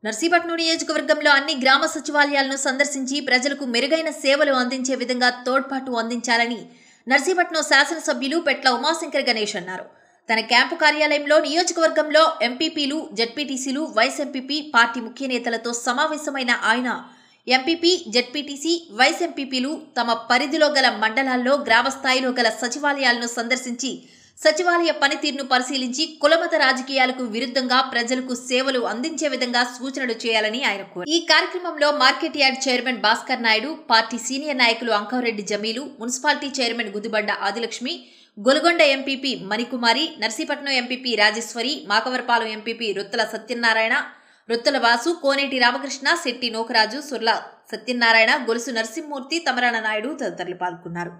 నర్సీపట్నం నియోజకవర్గంలో అన్ని గ్రామ సచివాలయాలను సందర్శించి ప్రజలకు మెరుగైన సేవలు అందించే విధంగా తోడ్పాటు అందించాలని నర్సీపట్నం శాసనసభ్యులు పెట్ల ఉమాశంకర్ గణేష్ అన్నారు తన క్యాంపు కార్యాలయంలో నియోజకవర్గంలో ఎంపీపీలు జడ్పీటీసీలు వైస్ ఎంపీపీ పార్టీ ముఖ్య నేతలతో సమావేశమైన ఆయన ఎంపీపీ జడ్పీటీసీ వైస్ ఎంపీపీలు తమ పరిధిలో గల మండలాల్లో గ్రామ స్థాయిలో గల సచివాలయాలను సందర్శించి సచివాలయ పనితీరును పరిశీలించి కులమత రాజకీయాలకు విరుద్ధంగా ప్రజలకు సేవలు అందించే విధంగా సూచనలు చేయాలని ఆయన కోరారు ఈ కార్యక్రమంలో market yard chairman Bhaskar Naidu party senior నాయకులు Ankavareddy Jamilu municipality chairman Gudibanda Adilakshmi Golugonda MPP Manikumari Narsipatnam MPP Rajeswari Makavarapalem MPP Rothala Satyanarayana Rothala Vasu Koneti Ramakrishna Setti Nokaraju Surla Satyanarayana Golusu Narasimhamurthy తమరాన Naidu తదితరులు పాల్గొన్నారు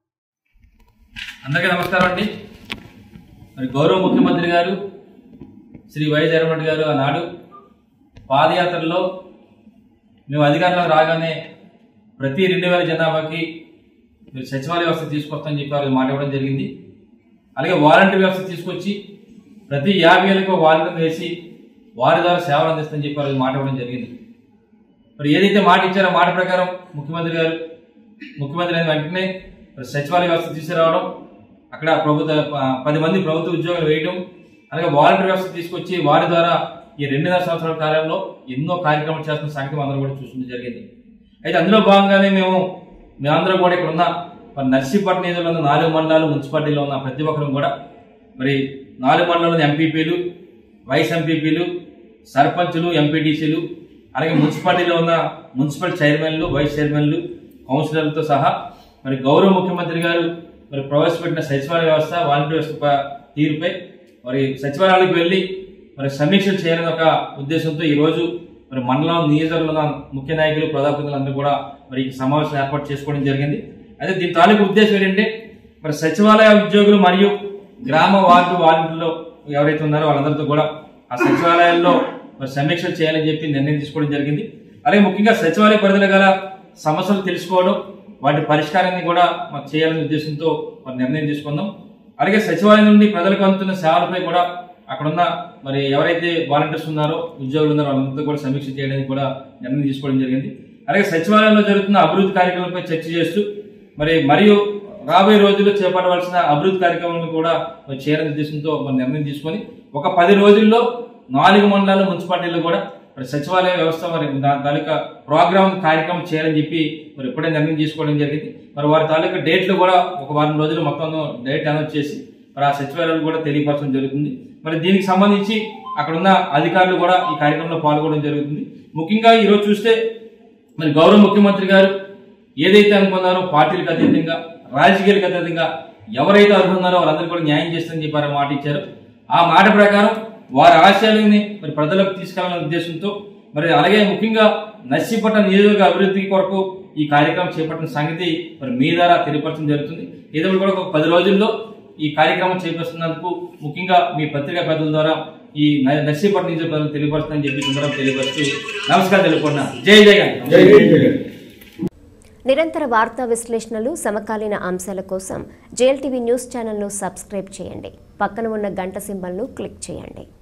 అందరికీ నమస్కారం అండి మరి గౌరవ ముఖ్యమంత్రి గారు శ్రీ వై జగన్మోహన్ గారు ఆనాడు పాదయాత్రలో మేము అధికారంలోకి రాగానే ప్రతి రెండు వేల జనాభాకి మీరు సచివాలయ వ్యవస్థ తీసుకొస్తామని చెప్పి వారికి మాట ఇవ్వడం జరిగింది అలాగే వాలంటీర్ వ్యవస్థ తీసుకొచ్చి ప్రతి యాభై ఏళ్ళకి ఒక వాలంటీర్ వేసి వారి ద్వారా సేవలు అందిస్తామని చెప్పి వారికి మాట ఇవ్వడం జరిగింది మరి ఏదైతే మాట ఇచ్చారో మాట ప్రకారం ముఖ్యమంత్రి గారు ముఖ్యమంత్రి అయిన వెంటనే మరి సచివాలయ వ్యవస్థ తీసుకురావడం అక్కడ ప్రభుత్వ ప- పది మంది ప్రభుత్వ ఉద్యోగాలు వేయడం అలాగే వాలంటీర్ వ్యవస్థ తీసుకొచ్చి వారి ద్వారా ఈ రెండున్నర సంవత్సరాల కాలంలో ఎన్నో కార్యక్రమాలు చేస్తున్న సంగతి అందరూ కూడా చూసడం జరిగింది అయితే అందులో భాగంగానే మేము మేమందరం కూడా ఇక్కడ ఉన్న మరి నర్సీపట్నం నిధులు ఉన్న నాలుగు మండలాలు మున్సిపాలిటీలో ఉన్న ప్రతి ఒక్కరు కూడా మరి నాలుగు మండలంలోని ఎంపీపీలు వైస్ ఎంపీపీలు సర్పంచులు ఎంపీటీసీలు అలాగే మున్సిపాలిటీలో ఉన్న మున్సిపల్ చైర్మన్లు వైస్ చైర్మన్లు కౌన్సిలర్లతో సహా మరి గౌరవ ముఖ్యమంత్రి గారు మరి ప్రవేశపెట్టిన సచివాలయ వ్యవస్థ వాలంటీర్ వ్యవస్థ ప- తీరుపై మరి సచివాలయాలకు వెళ్ళి మరి సమీక్షలు చేయాలని ఒక ఉద్దేశంతో ఈ రోజు మరి మండలం నియోజకవర్గంలో ఉన్న ముఖ్య నాయకులు ప్రజాప్రతినిధులందరూ కూడా మరి ఈ సమావేశం ఏర్పాటు చేసుకోవడం జరిగింది అయితే దీని తాలూకు ఉద్దేశం ఏంటంటే మరి సచివాలయ ఉద్యోగులు మరియు గ్రామ వార్డు వాలంటీర్లు ఎవరైతే ఉన్నారో వాళ్ళందరితో కూడా ఆ సచివాలయాల్లో మరి సమీక్షలు చేయాలని చెప్పి నిర్ణయం తీసుకోవడం జరిగింది అలాగే ముఖ్యంగా సచివాలయ పరిధిలో గల సమస్యలు తెలుసుకోవడం వాటి పరిష్కారాన్ని కూడా మరి చేయాలనే ఉద్దేశంతో మరి నిర్ణయం తీసుకుందాం అలాగే సచివాలయం నుండి ప్రజలకు అందుతున్న సేవలపై కూడా అక్కడున్న మరి ఎవరైతే వాలంటీర్స్ ఉన్నారో ఉద్యోగులు ఉన్నారో వాళ్ళంతా కూడా సమీక్ష చేయడానికి కూడా నిర్ణయం తీసుకోవడం జరిగింది అలాగే సచివాలయంలో జరుగుతున్న అభివృద్ధి కార్యక్రమాలపై చర్చ చేస్తూ మరి మరియు రాబోయే రోజుల్లో చేపట్టవలసిన అభివృద్ధి కార్యక్రమాలను కూడా మరి చేయాలనే ఉద్దేశంతో మరి నిర్ణయం తీసుకొని ఒక పది రోజుల్లో నాలుగు మండలాల మున్సిపాలిటీలు కూడా మరి సచివాలయ వ్యవస్థ మరి దాని తాలూకా ప్రోగ్రామ్ కార్యక్రమం చేయాలని చెప్పి మరి ఇప్పుడే నిర్ణయం తీసుకోవడం జరిగింది మరి వారి తాలూకా డేట్లు కూడా ఒక వారం రోజులు మొత్తం డేట్ అనౌన్స్ చేసి మరి ఆ సచివాలయాలు కూడా తెలియపరచడం జరుగుతుంది మరి దీనికి సంబంధించి అక్కడ ఉన్న అధికారులు కూడా ఈ కార్యక్రమంలో పాల్గొనడం జరుగుతుంది ముఖ్యంగా ఈరోజు చూస్తే మరి గౌరవ ముఖ్యమంత్రి గారు ఏదైతే అనుకున్నారో పార్టీలకు అతీతంగా రాజకీయాలకు అతీతంగా ఎవరైతే అనుకున్నారో వాళ్ళందరూ కూడా న్యాయం చేస్తారని చెప్పారు మాట ఇచ్చారు ఆ మాట ప్రకారం వారి ఆశయాలని మరి ప్రజలకు తీసుకెళ్లాలనే ఉద్దేశంతో మరి అలాగే ముఖ్యంగా నర్సీపట్నం నియోజకవర్గ అభివృద్ధి కొరకు ఈ కార్యక్రమం చేపట్టిన సంగతి మరి మీ ద్వారా తెలియపరచడం జరుగుతుంది ఏదో కూడా ఒక పది రోజుల్లో ఈ కార్యక్రమం చేపడుతున్నందుకు ముఖ్యంగా మీ పత్రికా పెద్దల ద్వారా ఈ న- నర్సీపట్నం నియోజకవర్గం తెలియపరుస్తుందని చెప్పి సందర్భం తెలియపరుస్తూ నమస్కారం తెలుపుకున్నా జై జగన్ నిరంతర వార్తా విశ్లేషణలు సమకాలీన అంశాల కోసం జేఎల్టీవీ న్యూస్ ఛానల్ను సబ్స్క్రైబ్ చేయండి పక్కన ఉన్న గంట సింబల్ను క్లిక్ చేయండి